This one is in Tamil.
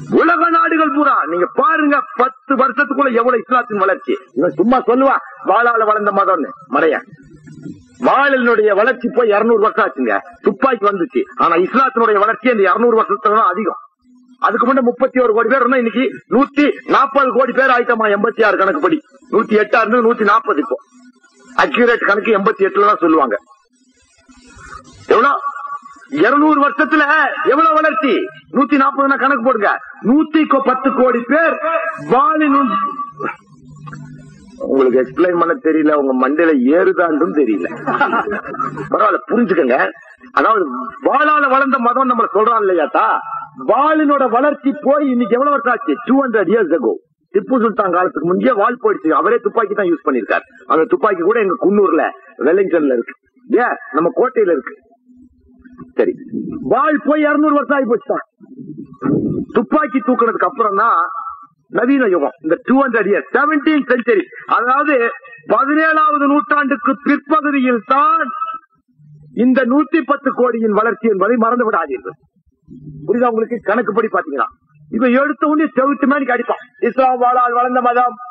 உலக நாடுகள் பூரா நீங்க பாருங்க பத்து வருஷத்துக்குள்ள எவ்வளவு இஸ்லாத்தின் வளர்ச்சி இவன் சும்மா சொல்லுவா வாழால வளர்ந்த மதம்னு மறைய வாழலினுடைய வளர்ச்சி போய் இருநூறு வருஷம் ஆச்சுங்க துப்பாக்கி வந்துச்சு ஆனா இஸ்லாத்தினுடைய வளர்ச்சி அந்த இருநூறு வருஷத்துல தான் அதிகம் அதுக்கு முன்ன முப்பத்தி ஒரு கோடி பேர் இருந்தா இன்னைக்கு நூத்தி நாற்பது கோடி பேர் ஆயிட்டமா எண்பத்தி ஆறு கணக்கு படி நூத்தி எட்டா இருந்து நூத்தி நாற்பது இப்போ அக்யூரேட் கணக்கு எண்பத்தி எட்டுல தான் சொல்லுவாங்க எவ்வளவு இருநூறு வருஷத்துல எவ்வளவு வளர்ச்சி நூத்தி நாற்பதுனா கணக்கு போடுங்க நூத்தி கொ- பத்து கோடி பேர் வாலின் உங்களுக்கு எக்ஸ்பிளைன் பண்ண தெரியல உங்க மண்டையில ஏறுதான்றும் தெரியல பரவாயில்ல புரிஞ்சுக்கங்க அதாவது வாளால வளர்ந்த மதம் நம்ம சொல்றான் இல்லையாத்தா வாளினோட வளர்ச்சி போய் இன்னைக்கு எவ்வளவு வருஷம் ஆச்சு two hundred years ago Tipu Sultan காலத்துக்கு முந்தைய வால் போயிடுச்சு அவரே துப்பாக்கி தான் யூஸ் பண்ணிருக்காரு அந்த துப்பாக்கி கூட எங்க குன்னூர்ல வெலிங்டன்ல இருக்கு ஏன் நம்ம கோட்டையில இருக்கு சரி வால் போய் இருநூறு வருஷம் ஆகி போச்சுதான் துப்பாக்கி தூக்குனதுக்கு அப்புறம் தான் நவீன யுகம் இந்த two hundred year seventeen century அதாவது பதினேழாவது நூற்றாண்டுக்கு பிற்பகுதியில் தான் இந்த நூத்தி பத்து கோடியின் வளர்ச்சி என்பதை மறந்து விடாதீர்கள் புரியுதா உங்களுக்கு கணக்குப்படி பாத்தீங்கன்னா இப்ப எடுத்த உடனே செவிட்டு மாதிரி அடிப்பான் இஸ்லாம் வாழால் வளர்ந்த மதம்